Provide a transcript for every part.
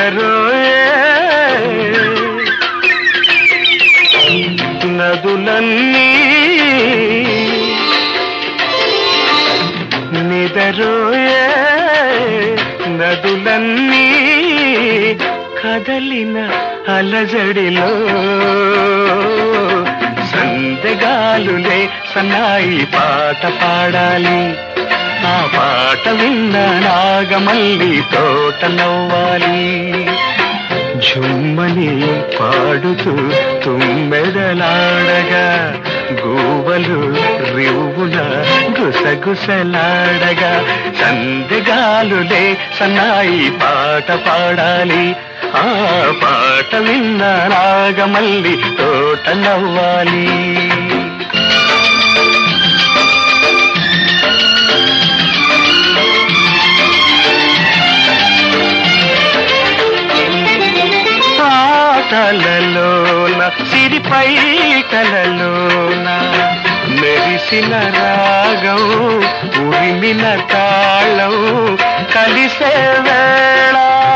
నిదరోయే నదులన్నీ నిదరోయే నదులన్నీ కదలిన అలజడిలో సందెగాలులే సన్నాయి పాట పాడాలి ఆ పాట విన్న నాగమల్లి తోట నవ్వాలి జుమ్మని పాడుతూ తుమ్మెదలాడగా గూవలు రివ్వున గుసగుసలాడగా సందెగాలులే సన్నాయి పాట పాడాలి ఆ పాట విన్న నాగమల్లి తోట నవ్వాలి పాటలలోన సిరిపై కలలోన మెరిసిన రాగం ఉరిమిన తాళం కలిసే వేళ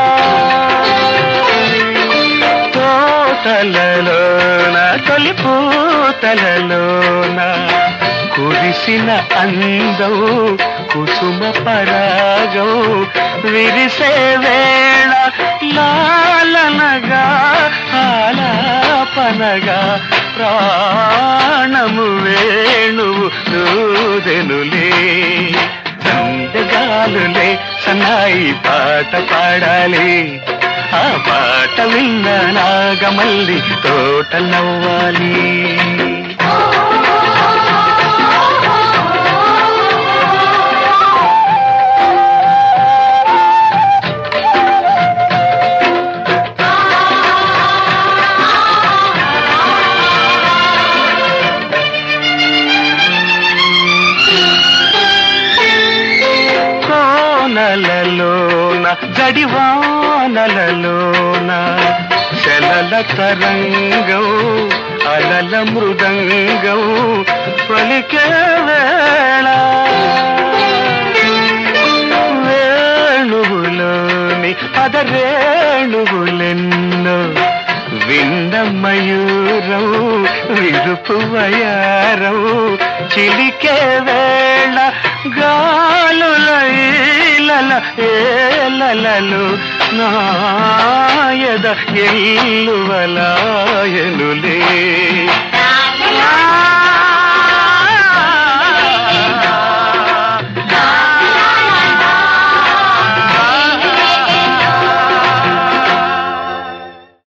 తోటలలోన తొలి పూతలలోన కురిసిన అందం కుసుమ పరాగం విరిసే వేళ లాలనగా ఆలాపనగా ప్రాణము వేణువు దూదెనులే సందగాలులే సన్నాయి పాట పాడాలి ఆ పాట విన్న నాగమల్లి తోట నవ్వాలి కోనలలోన జడివానలలోన శలల తరంగం అలల మృదంగం పలికే వేళ వేణువులోని పదరేణువులెన్నో విన్న మయూరం విరుపు వయారం చిలికే వేళ గాలుల ఈలల ఏలలలు నాయద ఎల్లువలాయనులే